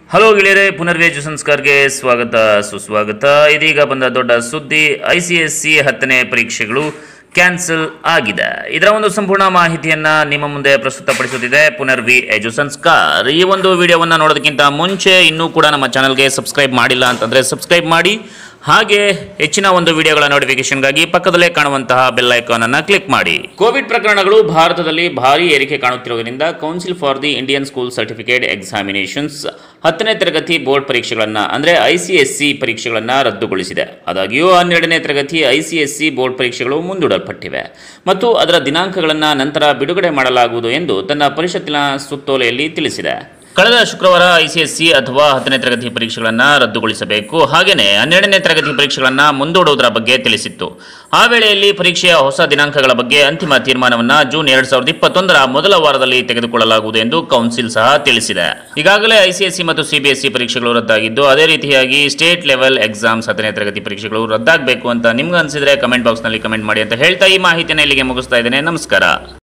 hello ಗೆಳೆಯರೆ ಪುನರ್ವೇಜು ಸಂಸ್ಕಾರ್ಗೆ ಸ್ವಾಗತ ಸುಸ್ವಾಗತ ಇದೀಗ ಬಂದ ದೊಡ್ಡ ಸುದ್ದಿ ಐ ಸಿ ಎಸ್ ಸಿ ಹತ್ತನೇ ಪರೀಕ್ಷೆಗಳು ಕ್ಯಾನ್ಸಲ್ ಆಗಿದೆ ಇದರ ಒಂದು ಸಂಪೂರ್ಣ ಮಾಹಿತಿಯನ್ನ ನಿಮ್ಮ ಮುಂದೆ ಪ್ರಸ್ತುತಪಡಿಸುತ್ತಿದೆ ಪುನರ್ವಿ ಎಜು ಸಂಸ್ಕಾರ್ ಈ ಒಂದು ವಿಡಿಯೋವನ್ನು ನೋಡೋದಕ್ಕಿಂತ ಮುಂಚೆ ಇನ್ನೂ ಕೂಡ ನಮ್ಮ ಚಾನಲ್ಗೆ ಸಬ್ಸ್ಕ್ರೈಬ್ ಮಾಡಿಲ್ಲ ಅಂತಂದ್ರೆ ಸಬ್ಸ್ಕ್ರೈಬ್ ಮಾಡಿ ಹಾಗೆ ಹೆಚ್ಚಿನ ಒಂದು ವಿಡಿಯೋಗಳ ನೋಟಿಫಿಕೇಶನ್ಗಾಗಿ ಪಕ್ಕದಲ್ಲೇ ಕಾಣುವಂತಹ ಬೆಲ್ ಐಕಾನ್ ಅನ್ನ ಕ್ಲಿಕ್ ಮಾಡಿ ಕೋವಿಡ್ ಪ್ರಕರಣಗಳು ಭಾರತದಲ್ಲಿ ಭಾರಿ ಏರಿಕೆ ಕಾಣುತ್ತಿರುವುದರಿಂದ council for the Indian school certificate examinations ಹತ್ತನೇ ತರಗತಿ ಬೋರ್ಡ್ ಪರೀಕ್ಷೆಗಳನ್ನು ಅಂದರೆ ಐ ಸಿ ಎಸ್ ಸಿ ಪರೀಕ್ಷೆಗಳನ್ನು ರದ್ದುಗೊಳಿಸಿದೆ ಆದಾಗ್ಯೂ ಹನ್ನೆರಡನೇ ತರಗತಿ I C S C board ಪರೀಕ್ಷೆಗಳು ಮುಂದೂಡಲ್ಪಟ್ಟಿವೆ ಮತ್ತು ಅದರ ದಿನಾಂಕಗಳನ್ನು ನಂತರ ಬಿಡುಗಡೆ ಮಾಡಲಾಗುವುದು ಎಂದು ತನ್ನ ಪರಿಷತ್ತಿನ ಸುತ್ತೋಲೆಯಲ್ಲಿ ತಿಳಿಸಿದೆ ಕಳೆದ ಶುಕ್ರವಾರ ಐಸಿಎಸ್ಸಿ ಅಥವಾ ಹತ್ತನೇ ತರಗತಿ ಪರೀಕ್ಷೆಗಳನ್ನು ರದ್ದುಗೊಳಿಸಬೇಕು ಹಾಗೆಯೇ ಹನ್ನೆರಡನೇ ತರಗತಿ ಪರೀಕ್ಷೆಗಳನ್ನು ಮುಂದೂಡುವುದರ ಬಗ್ಗೆ ತಿಳಿಸಿತ್ತು ಆ ವೇಳೆಯಲ್ಲಿ ಪರೀಕ್ಷೆಯ ಹೊಸ ದಿನಾಂಕಗಳ ಬಗ್ಗೆ ಅಂತಿಮ ತೀರ್ಮಾನವನ್ನು ಜೂನ್ ಎರಡ್ ಸಾವಿರದ ಇಪ್ಪತ್ತೊಂದರ ಮೊದಲ ವಾರದಲ್ಲಿ ತೆಗೆದುಕೊಳ್ಳಲಾಗುವುದು ಎಂದು ಕೌನ್ಸಿಲ್ ಸಹ ತಿಳಿಸಿದೆ ಈಗಾಗಲೇ ಐಸಿಎಸ್ಸಿ ಮತ್ತು ಸಿಬಿಎಸ್ಇ ಪರೀಕ್ಷೆಗಳು ರದ್ದಾಗಿದ್ದು ಅದೇ ರೀತಿಯಾಗಿ ಸ್ಟೇಟ್ ಲೆವೆಲ್ ಎಕ್ಸಾಮ್ಸ್ ಹತ್ತನೇ ತರಗತಿ ಪರೀಕ್ಷೆಗಳು ರದ್ದಾಗಬೇಕು ಅಂತ ನಿಮ್ಗೆ ಅನಿಸಿದ್ರೆ ಕಮೆಂಟ್ ಬಾಕ್ಸ್ನಲ್ಲಿ ಕಮೆಂಟ್ ಮಾಡಿ ಅಂತ ಹೇಳ್ತಾ ಈ ಮಾಹಿತಿಯನ್ನು ಇಲ್ಲಿಗೆ ಮುಗಿಸ್ತಾ ಇದ್ದೇನೆ ನಮಸ್ಕಾರ